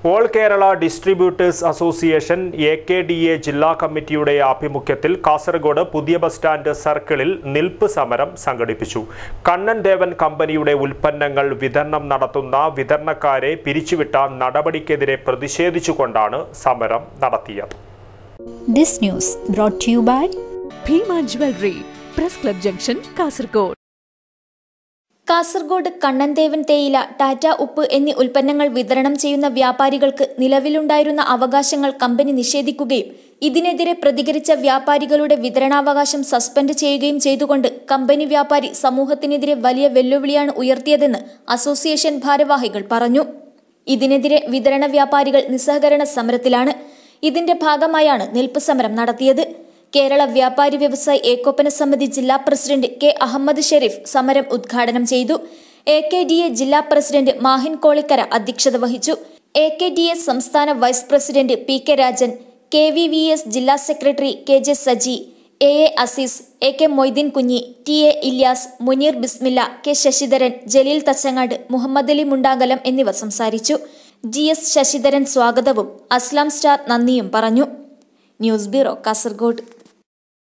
all Kerala distributors association A K D A ജില്ലാ കമ്മിറ്റിയുടെ ആഭിമുഖ്യത്തിൽ കാസർഗോഡ് പുതിയ ബസ് സ്റ്റാൻഡ് സർക്കിളിൽ നിൽപ്പ് സമരം സംഘടിപ്പിച്ചു കണ്ണൻ ദേവൻ കമ്പനിയുടെ ഉൽപ്പന്നങ്ങൾ വിതരണം നടത്തുന്ന വിതരണക്കാരെ പിരിച്ചുവിട്ട നടപടിക്കെതിരെ പ്രതിഷേധിച്ചുകൊണ്ടാണ് സമരം നടത്തിയത് This news brought to you by Bheema jewellery press club junction Kasaragod Kasaragod Kannan Devan തേയില ടാറ്റ ഉപ്പ് എന്നീ ഉൽപ്പന്നങ്ങൾ വിതരണം ചെയ്യുന്ന വ്യാപാരികൾക്ക് നിലവിലുണ്ടായിരുന്ന അവകാശങ്ങൾ കമ്പനി നിഷേധിക്കുകയും ഇതിനെതിരെ പ്രതികരിച്ച വ്യാപാരികളുടെ വിതരണാവകാശം സസ്പെൻഡ് ചെയ്യുകയും ചെയ്തുകൊണ്ട് കമ്പനി വ്യാപാരി സമൂഹത്തിനെതിരെ വലിയ വെല്ലുവിളിയാണ് ഉയർത്തിയതെന്ന് അസോസിയേഷൻ ഭാരവാഹികൾ പറഞ്ഞു ഇതിനെതിരെ വിതരണ വ്യാപാരികൾ നിസ്സഹകരണ സമരത്തിലാണ് ഇതിന്റെ ഭാഗമായാണ് നിൽപ്പ് സമരം നടത്തിയത് കേരള വ്യാപാരി വ്യവസായി ഏകോപന സമിതി ജില്ലാ പ്രസിഡന്റ് കെ അഹമ്മദ് ഷെരീഫ് സമരം ഉദ്ഘാടനം ചെയ്തു എ കെ ഡി എ ജില്ലാ പ്രസിഡന്റ് മാഹിൻ കോളിക്കര അധ്യക്ഷത വഹിച്ചു എ കെ ഡി എ സംസ്ഥാന vice president P K Rajan K V V S ജില്ലാ secretary K J Saji A A Aziz A K Moideen Kunhi T A Ilyas Muneer Bismilla K Sasidharan Jaleel Thachangad Muhammad Ali Mundankalam എന്നിവർ സംസാരിച്ചു ജി എസ് ശശിധരൻ സ്വാഗതവും അസ്ലാം സ്റ്റാർ നന്ദിയും പറഞ്ഞു ന്യൂസ് ബ്യൂറോ കാസർഗോഡ്